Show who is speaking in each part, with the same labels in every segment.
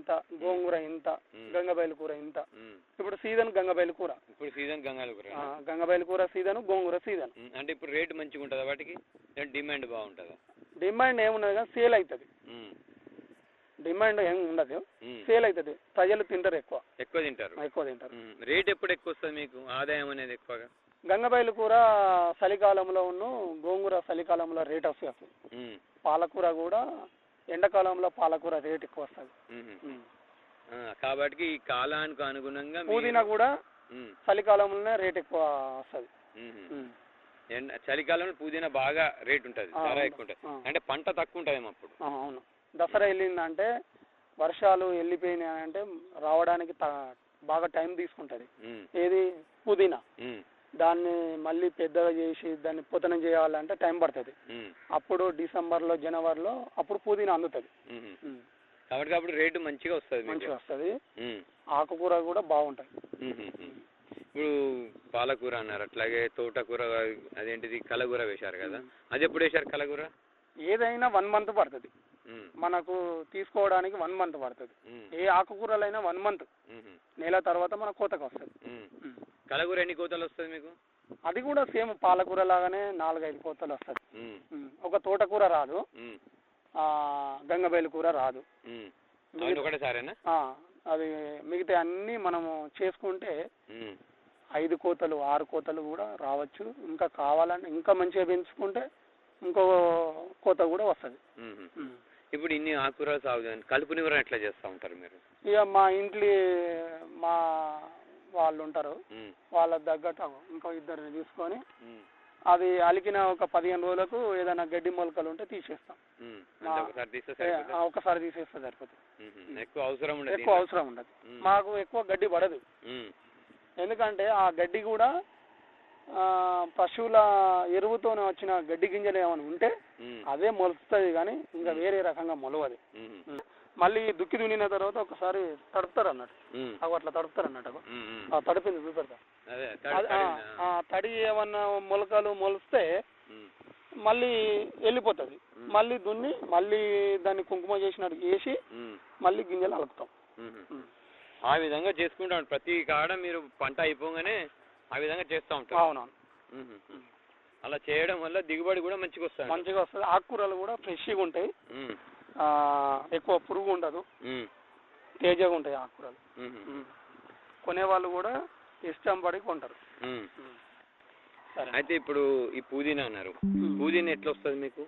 Speaker 1: ఇంత గోంగూర ఇంత
Speaker 2: మ్మ్.
Speaker 1: గంగబయలు కూర ఇంత
Speaker 2: ఉమ్.
Speaker 1: ఇప్పుడు సీజన్ గంగబయలు కూర
Speaker 2: ఇప్పుడు సీజన్ గంగాల కూర
Speaker 1: ఆ, గంగబయలు కూర సీజన్ గోంగూర సీజన్
Speaker 2: ఉమ్, అంటే ఇప్పుడు రేటు మంచిగా ఉంటుందా వాటికి లేదంటే డిమాండ్ బాగుంటుందా
Speaker 1: డిమాండ్ ఏమున్నది కానీ సేల్ అవుతుంది
Speaker 2: ఉమ్.
Speaker 1: డిమాండ్ ఏం ఉండదు
Speaker 2: ఉమ్.
Speaker 1: సేల్ అవుతుంది ప్రజలు తింటారు ఎక్కువ
Speaker 2: ఎక్కువ తింటారు
Speaker 1: ఎక్కువ తింటారు
Speaker 2: ఉమ్. రేట్ ఎప్పుడు ఎక్కువ వస్తుంది మీకు ఆదాయం అనేది ఎక్కువగా
Speaker 1: గంగబయలు కూర చలికాలంలో ఉన్న గోంగూర చలికాలంలో రేట్ వస్తుంది అసలు
Speaker 2: ఉమ్.
Speaker 1: పాలకూర కూడా ఎండాకాలంలో పాలకూర రేట్ ఎక్కువ వస్తుంది
Speaker 2: ఉమ్. ఆ, కాబట్టి ఈ కాలానికి అనుగుణంగా మీరు-
Speaker 1: పుదీనా కూడా
Speaker 2: ఉమ్.
Speaker 1: చలికాలంలోనే రేట్ ఎక్కువ వస్తుంది
Speaker 2: ఉమ్. ఎండ చలికాలంలో పుదీనా బాగా రేట్ ఉంటుంది
Speaker 1: ఆ,
Speaker 2: ధర
Speaker 1: అవును.
Speaker 2: ఎక్కువ ఉంటుంది
Speaker 1: ఆ.
Speaker 2: అంటే పంట తక్కువ ఉంటుందేమో అప్పుడు
Speaker 1: అవును దసరా వెళ్ళిందంటే వర్షాలు వెళ్ళిపోయినాయి అంటే రావడానికి త- బాగా టైం తీసుకుంటుంది
Speaker 2: ఉమ్.
Speaker 1: ఏది పుదీనా
Speaker 2: ఉమ్.
Speaker 1: దాన్ని మళ్ళీ పెద్దగా చేసి దాన్ని పుతనం చేయాలంటే టైం పడుతుంది
Speaker 2: ఉమ్.
Speaker 1: అప్పుడు డిసెంబర్లో జనవరిలో అప్పుడు పుదీనా అందుతుంది
Speaker 2: ఉమ్. కాబట్టి అప్పుడు రేటు మంచిగా వస్తుంది మీకు
Speaker 1: మంచిగా వస్తుంది
Speaker 2: ఉమ్.
Speaker 1: ఆకుకూర కూడా బాగుంటుంది
Speaker 2: ఉమ్. ఉమ్. ఇప్పుడు పాలకూర అన్నారు అట్లాగే తోటకూర అదేంటిది కలగూర వేశారు కదా అది ఎప్పుడు వేశారు కలగూర
Speaker 1: ఏదైనా వన్ మంత్ పడుతుంది
Speaker 2: ఉమ్.
Speaker 1: మనకు తీసుకోవడానికి వన్ మంత్ పడుతుంది
Speaker 2: ఉమ్.
Speaker 1: ఏ ఆకుకూరలైనా వన్ మంత్
Speaker 2: ఉమ్.
Speaker 1: నెల తర్వాత మన కోతకు వస్తుంది
Speaker 2: ఉమ్. కలగూర ఎన్ని కోతలు వస్తుంది మీకు
Speaker 1: అది కూడా సేమ్ పాలకూర లాగానే నాలుగైదు కోతలు వస్తుంది
Speaker 2: ఉమ్.
Speaker 1: ఒక తోటకూర రాదు
Speaker 2: ఉమ్.
Speaker 1: ఆ, గంగబయలు కూర రాదు
Speaker 2: ఉమ్. అవును ఒకటేసారేనా
Speaker 1: ఆ, అది మిగతా అన్నీ మనము చేసుకుంటే
Speaker 2: ఉమ్.
Speaker 1: ఐదు కోతలు ఆరు కోతలు కూడా రావచ్చు ఇంకా కావాలంటే ఇంకా మంచిగా పెంచుకుంటే ఇంకో కోత కూడా వస్తుంది
Speaker 2: ఉమ్. ఇప్పుడు ఇన్ని ఆకుకూరలు సాగు చేయండి. కలుపు నివారణ ఎట్లా చేస్తూ ఉంటారు మీరు
Speaker 1: ఇక మా ఇంట్లో మా వాళ్ళు ఉంటారు
Speaker 2: ఉమ్.
Speaker 1: వాళ్ళ తగ్గట్టు ఇంకో ఇద్దరిని తీసుకొని
Speaker 2: ఉమ్.
Speaker 1: అది అలికిన ఒక పదిహేను రోజులకు ఏదైనా గడ్డి మొలకలు ఉంటే తీసేస్తాం
Speaker 2: ఉమ్.
Speaker 1: మా-
Speaker 2: అంటే ఒకసారి తీస్తే
Speaker 1: ఏ,
Speaker 2: సరిపోతుందా?
Speaker 1: ఆ, ఒకసారి తీసేస్తే సరిపోతుంది
Speaker 2: ఉమ్. ఎక్కువ అవసరం ఉండదు
Speaker 1: ఎక్కువ అవసరం ఉండదు
Speaker 2: ఉమ్.
Speaker 1: మాకు ఎక్కువ గడ్డి పడదు
Speaker 2: ఉమ్.
Speaker 1: ఎందుకంటే ఆ గడ్డి కూడా ఆ, పశువుల ఎరువుతో వచ్చిన గడ్డి గింజలు ఏమైనా ఉంటే
Speaker 2: ఉమ్.
Speaker 1: అదే మొలుస్తుంది కానీ ఇంకా వేరే రకంగా మొలవదు
Speaker 2: ఉమ్.
Speaker 1: మళ్ళీ దుక్కి దున్నిన తర్వాత ఒకసారి తడుపుతారు అన్నట్టు
Speaker 2: ఉమ్.
Speaker 1: అవి అట్లా తడుపుతారు అన్నట్టు అగో.
Speaker 2: ఉమ్. ఉమ్.
Speaker 1: ఆ తడిపింది చూపెడతా
Speaker 2: అదే
Speaker 1: అది-
Speaker 2: తడి-
Speaker 1: ఆ,
Speaker 2: తడి-
Speaker 1: ఆ, తడి ఏమన్నా మొలకలు మొలిస్తే
Speaker 2: ఉమ్.
Speaker 1: మళ్ళీ వెళ్ళిపోతుంది
Speaker 2: ఉమ్.
Speaker 1: మళ్ళీ దున్ని మళ్ళీ దాన్ని కుంకుమ చేసినట్టు వేసి
Speaker 2: ఉమ్.
Speaker 1: మళ్ళీ గింజలు అలుపుతాం
Speaker 2: ఉమ్.
Speaker 1: ఉమ్.
Speaker 2: ఆ విధంగా చేసుకుంటాం ప్రతి కాడ మీరు పంట అయిపోగానే ఆ విధంగా చేస్తూ ఉంటారు
Speaker 1: అవునవును
Speaker 2: ఉమ్. అలా చేయడం వల్ల దిగుబడి కూడా మంచిగా వస్తుంది
Speaker 1: మంచిగా వస్తుంది ఆకుకూరలు కూడా ఫ్రెష్గా ఉంటాయి
Speaker 2: ఉమ్.
Speaker 1: ఆ, ఎక్కువ పురుగు ఉండదు
Speaker 2: ఉమ్.
Speaker 1: తేజగా ఉంటాయి ఆకుకూరలు
Speaker 2: ఉమ్.
Speaker 1: ఉమ్. కొనేవాళ్ళు కూడా ఇష్టం పడి కొంటారు
Speaker 2: ఉమ్.
Speaker 1: ఉమ్. సరే
Speaker 2: అయితే ఇప్పుడు ఈ పుదీనా అన్నారు పుదీనా ఎట్లా వస్తుంది మీకు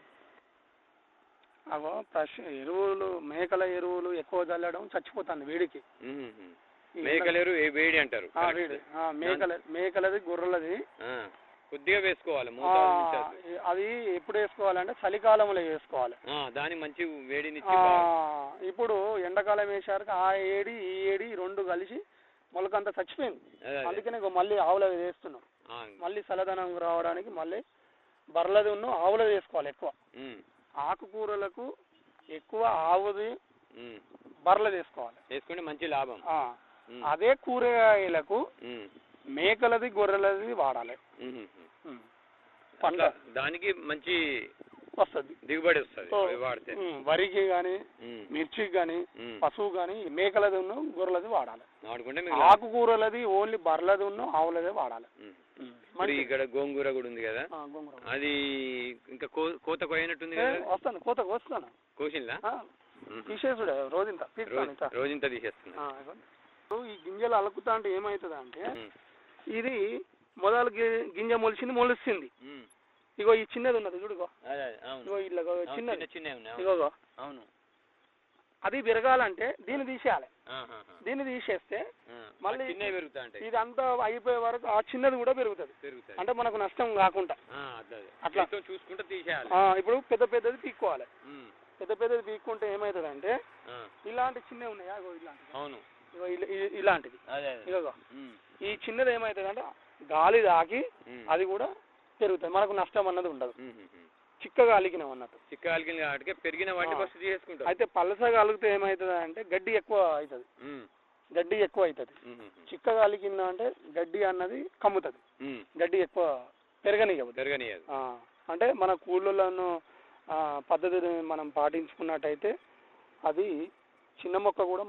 Speaker 1: అగో ఫ్రెష్ ఎరువులు మేకల ఎరువులు ఎక్కువ చల్లడం చచ్చిపోతుంది వేడికి
Speaker 2: ఉమ్.
Speaker 1: ఈ
Speaker 2: మేకలేరు ఏ వేడి అంటారు
Speaker 1: ఆ,
Speaker 2: correct.
Speaker 1: వేడి ఆ, మేకల మేకలది గొర్రెలది
Speaker 2: ఆ. కొద్దిగా వేసుకోవాలి
Speaker 1: ఆ,
Speaker 2: మోతాదు మించొద్దు.
Speaker 1: అది ఎప్పుడు వేసుకోవాలంటే చలికాలంలో వేసుకోవాలి
Speaker 2: ఆ దాని మంచి వేడినిచ్చి
Speaker 1: ఆ,
Speaker 2: బాగా-
Speaker 1: ఇప్పుడు ఎండాకాలం వేసాక ఆ ఏడి ఈ ఏడి ఈ రెండు కలిసి మొలకంతా చచ్చిపోయింది
Speaker 2: అదే, అదే.
Speaker 1: అందుకనే ఇగో మళ్ళీ ఆవులది వేస్తున్నాం
Speaker 2: ఆ.
Speaker 1: మళ్ళీ చల్లదనం రావడానికి మళ్ళీ బర్రెలది ఉన్న ఆవులది వేసుకోవాలి ఎక్కువ
Speaker 2: ఉమ్.
Speaker 1: ఆకుకూరలకు ఎక్కువ ఆవుది
Speaker 2: ఉమ్.
Speaker 1: బర్రెలది వేసుకోవాలి
Speaker 2: వేసుకుంటే మంచి లాభం
Speaker 1: ఆ,
Speaker 2: ఉమ్.
Speaker 1: అదే కూరగాయలకు
Speaker 2: ఉమ్.
Speaker 1: మేకలది గొర్రెలది వాడాలి
Speaker 2: ఉమ్.
Speaker 1: ఉమ్.
Speaker 2: అట్లా
Speaker 1: పంట
Speaker 2: దానికి మంచి
Speaker 1: వస్తుంది
Speaker 2: దిగుబడి వస్తుంది
Speaker 1: సో,
Speaker 2: అవి వాడితే
Speaker 1: ఉమ్, వరికి కానీ
Speaker 2: ఉమ్.
Speaker 1: మిర్చికి కానీ
Speaker 2: ఉమ్.
Speaker 1: పశువు కానీ మేకలది ఉన్న గొర్రెలది వాడాలి
Speaker 2: వాడుకుంటే మీకు
Speaker 1: ఆకుకూరలది ఓన్లీ బర్రెలది ఉన్న ఆవులదే వాడాలి
Speaker 2: ఉమ్.
Speaker 1: ఉమ్.
Speaker 2: ఇప్పుడు
Speaker 1: మంచిది.
Speaker 2: ఇక్కడ గోంగూర కూడా ఉంది కదా
Speaker 1: ఆ, గోంగూర
Speaker 2: అది ఇంకా కో- కోత కోయనట్టుంది
Speaker 1: ఏ,
Speaker 2: కదా
Speaker 1: వస్తాను కోత వస్తాను
Speaker 2: కోసిందా
Speaker 1: తీసేసుడే రోజంతా తీస్తాను
Speaker 2: రోజు
Speaker 1: ఇంత
Speaker 2: రోజంతా తీసేస్తున్నా
Speaker 1: ఆ, ఇగో. ఇప్పుడు ఈ గింజలు అలుకుతా అంటే ఏమవుతుంది అంటే
Speaker 2: ఉమ్.
Speaker 1: ఇది మొదలు గి- గింజ మొలిచింది మొలుస్తుంది
Speaker 2: ఉమ్.
Speaker 1: ఇగో ఈ చిన్నది ఉన్నది చూడుగో
Speaker 2: అదే అదే, అవును
Speaker 1: ఇగో ఇట్లా ఇగో
Speaker 2: అవును,
Speaker 1: చిన్నది
Speaker 2: చిన్న చిన్నవి ఉన్నాయి అవును.
Speaker 1: ఇగోగో
Speaker 2: అవును
Speaker 1: అది పెరగాలంటే దీన్ని తీసేయాలి
Speaker 2: ఆహాహా.
Speaker 1: దీన్ని తీసేస్తే
Speaker 2: ఆ,
Speaker 1: మళ్ళీ
Speaker 2: చిన్నవి పెరుగుతా ఉంటాయి
Speaker 1: ఇది అంతా అయిపోయే వరకు ఆ చిన్నది కూడా పెరుగుతుంది
Speaker 2: పెరుగుతాయి
Speaker 1: అంటే మనకు నష్టం కాకుండా
Speaker 2: ఆ, అదే అదే.
Speaker 1: అట్లా.
Speaker 2: చేత్తో చూసుకుంటే తీసేయాలి
Speaker 1: ఆ, ఇప్పుడు పెద్ద పెద్దది పీక్కోవాలి
Speaker 2: ఉమ్.
Speaker 1: పెద్ద పెద్దది పీక్కుంటే ఏమవుతుంది అంటే
Speaker 2: ఆ,
Speaker 1: ఇలాంటి చిన్నవి ఉన్నాయా ఇగో ఇలాంటివి
Speaker 2: అవును
Speaker 1: ఇగో ఇలా- ఇ- ఇలాంటిది
Speaker 2: అదే అదే.
Speaker 1: ఇగో
Speaker 2: ఉమ్.
Speaker 1: ఈ చిన్నది ఏమవుతుంది అంటే గాలి తాకి
Speaker 2: ఉమ్.
Speaker 1: అది కూడా పెరుగుతుంది మనకు నష్టం అన్నది ఉండదు
Speaker 2: ఉమ్, ఉమ్, ఉమ్.
Speaker 1: చిక్కగా అలికినాం అన్నట్టు
Speaker 2: చిక్క కలిగిన వాటికి పెరిగిన వాటిని
Speaker 1: ఆ.
Speaker 2: ఫస్ట్ చేసుకుంటాం
Speaker 1: అయితే పలసగా అలిగితే ఏమవుతుంది అంటే గడ్డి ఎక్కువ అవుతుంది
Speaker 2: ఉమ్.
Speaker 1: గడ్డి ఎక్కువ అవుతుంది
Speaker 2: ఉమ్, ఉమ్, ఉమ్.
Speaker 1: చిక్కగా అలికిందా అంటే గడ్డి అన్నది కమ్ముతుంది
Speaker 2: ఉమ్.
Speaker 1: గడ్డి ఎక్కువ పెరగనియదు
Speaker 2: పెరగనియదు
Speaker 1: ఆ, అంటే మన కూళ్ళను పద్ధతిని మనం పాటించుకున్నట్టయితే అది చిన్న మొక్క కూడా